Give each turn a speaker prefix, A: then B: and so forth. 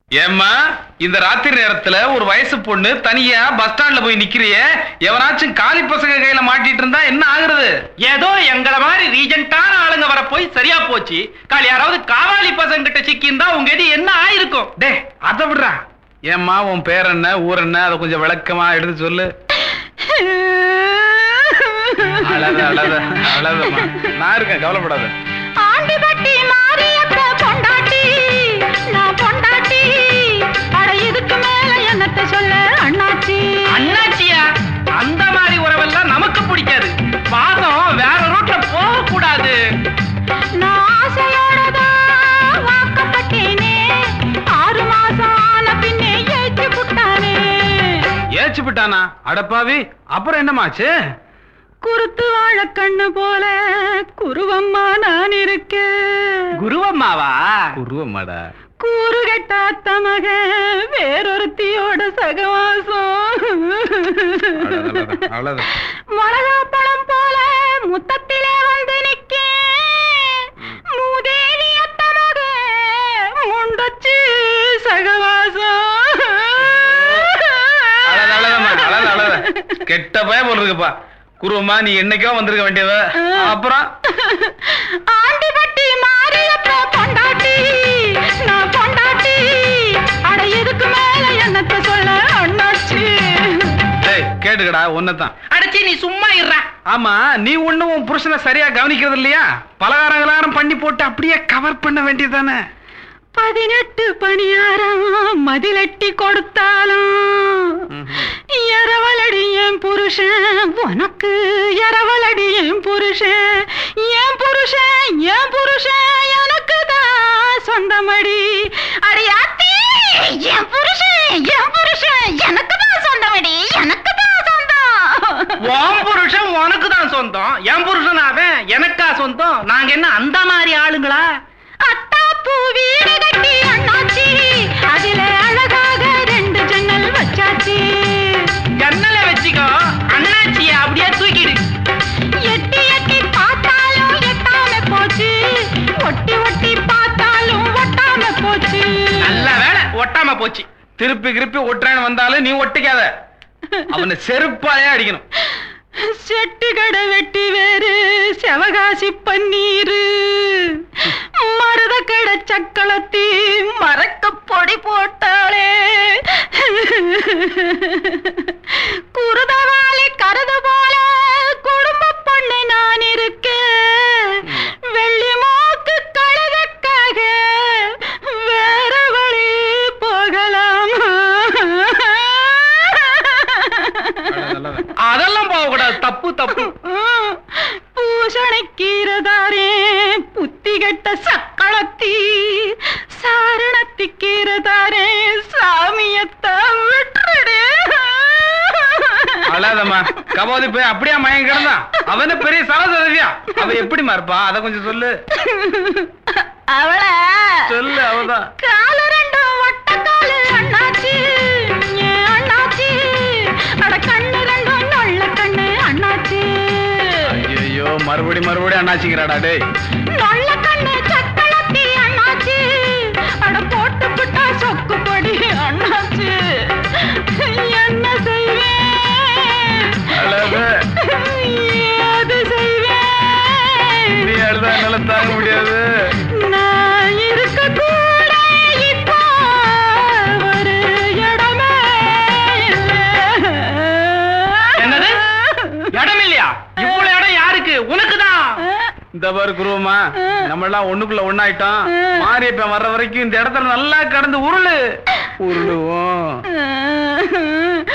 A: ஏம்மா இந்த ராத்திரி நேரத்துல ஒரு வயசு பொண்ணு தனியா பஸ் ஸ்டாண்ட்ல போய் நிக்கிறியே எவனாச்சும் காலி பசங்க கையில மாட்டிட்டு இருந்தா என்ன ஆகுறது
B: ஏதோ எங்கள மாதிரி ரீஜென்ட்டான ஆளுங்க வர போய் சரியா போச்சு கால் யாராவது காவாலி பசங்க கிட்ட சிக்கியிருந்தா உங்க இது என்ன ஆயிருக்கும்
A: டே அத விடுறா ஏம்மா உன் பேர் என்ன ஊர் என்ன அதை கொஞ்சம் விளக்கமா எடுத்து சொல்லு அழாத அழாத அழாதம்மா நான் இருக்கேன் கவலைப்படாத
C: ஆண்டிபட்டி மாரியத்த பொண்டாட்டி நான் பொண்டாட்டி அட இதுக்கு மேல என்னத்த சொல்ல அண்ணாச்சி
B: அண்ணாச்சியா அந்த மாதிரி உறவெல்லாம் நமக்கு பிடிக்காது பாசம் வேற ரூட்ல போக கூடாது
C: நான் ஆசையோட தான் வாக்கப்பட்டேனே ஆறு மாசம் ஆன பின்னே ஏற்றி புட்டானே
A: ஏச்சு விட்டானா அடப்பாவி அப்புறம் என்னமாச்சு
C: குருத்து வாழ கண்ணு போல குருவம்மா நான் இருக்கேன்
B: குருவம்மாவா
A: உருவமாடா
C: கூறு கெட்டாத்த மக வேறொருத்தியோட சகவாசம்
A: அவ்வளவு
C: மிளகாப்பழம் போல முத்தத்திலே வந்து நிக்க மூதேவி அத்த மக முண்டச்சு
A: அழாத அழாதம்மா அழாத
C: சகவாசம்
A: அழாத கெட்ட பய போல் இருக்குப்பா குருவம்மா நீ என்னைக்கோ வந்திருக்க வேண்டியவ அப்புறம்
C: ஆண்டிபட்டி மாரியப்ப பொண்டாட்டி நான் பொண்டாட்டி அட இதுக்கு மேல என்னத்த சொல்ல அண்ணாச்சி
A: டேய் கேட்டுக்கடா ஒன்னதான்
B: அடச்சி நீ சும்மா இருடா
A: ஆமா நீ ஒண்ணும் உன் புருஷனை சரியா கவனிக்கிறது இல்லையா பலகாரம் கலகாரம் பண்ணி போட்டு அப்படியே கவர் பண்ண வேண்டியதுதானே
C: பதினெட்டு பணியாரம் மதிலட்டி கொடுத்தாலும் இரவலடி என் புருஷன் உனக்கு இரவலடி என் புருஷன் என் புருஷன் என் புருஷன் எனக்கு தான் சொந்தமடி அடியாத்தி என் புருஷன் என் புருஷன் எனக்கு தான் சொந்தமடி எனக்கு தான் சொந்தம்
B: உன் புருஷன் உனக்கு தான் சொந்தம் என் புருஷன் அவன் எனக்கா சொந்தம் நாங்க என்ன அந்த மாதிரி ஆளுங்களா
C: அத்தாப்பூ வீடு கட்டி அண்ணாச்சி அதில அழகாக ரெண்டு ஜன்னல் வச்சாச்சு
B: ஜன்னல வச்சுக்கோ அண்ணாச்சிய அப்படியே தூக்கிடு
C: எட்டி எட்டி பார்த்தாலும் எட்டாம போச்சு ஒட்டி ஒட்டி பார்த்தாலும் ஒட்டாம போச்சு
B: நல்ல வேலை ஒட்டாம போச்சு
A: திருப்பி கிருப்பி ஒட்டுறான்னு வந்தாலும் நீ ஒட்டிக்காத அவனை செருப்பாலே அடிக்கணும்
C: செட்டு கடை வெட்டி வேறு செவகாசி பன்னீரு மருத கடை சக்களத்தி மறக்க பொடி போட்டாளே குருதவாளி கருது போல குடும்ப பொண்ணு நான் இருக்கேன் வெள்ளி மூக்கு கழுதக்காக வேற வழி போகலாம்
B: அதெல்லாம் போக கூடாது தப்பு தப்பு
C: பூசணிக்கீரதாரே புத்தி கெட்ட சக்களத்தி சாரணத்திக்கீரதாரே சாமியத்த விட்டுடு
A: அழாதம்மா கபாதி போய் அப்படியே மயங்க கிடந்தான் அவன பெரிய சரசதவியா அவ எப்படிமா இருப்பா அத கொஞ்சம் சொல்லு
C: அவள
A: சொல்லு அவதான்
C: கால ரெண்டும் வட்ட காலு அண்ணாச்சி ஏன் அண்ணாச்சி அட கண்ணு ரெண்டும் நொல்ல கண்ணு அண்ணாச்சி
A: ஐயோ மறுபடி மறுபடியும் அண்ணாச்சிங்கிறாடா டேய்
C: நொல்ல கண்ணு சக்களத்தி அண்ணாச்சி அட போட்டு புட்டா சொக்கு பொடி அண்ணாச்சி என்ன செய்வேன்
A: அழாத
C: ஏது செய்வேன்
A: நீ அழுதா என்னால தாங்க முடியாது
C: நான் இருக்க கூட இப்போ ஒரு இடமே இல்லை.
B: என்னது இடம் இல்லையா இவ்வளவு இடம் யாருக்கு உனக்குதான்
A: இந்த பாரு குருவமா நம்ம எல்லாம் ஒண்ணுக்குள்ள ஒண்ணாயிட்டோம் மாரியப்பன் வர்ற வரைக்கும் இந்த இடத்துல நல்லா கடந்து உருளு உருளுவோம்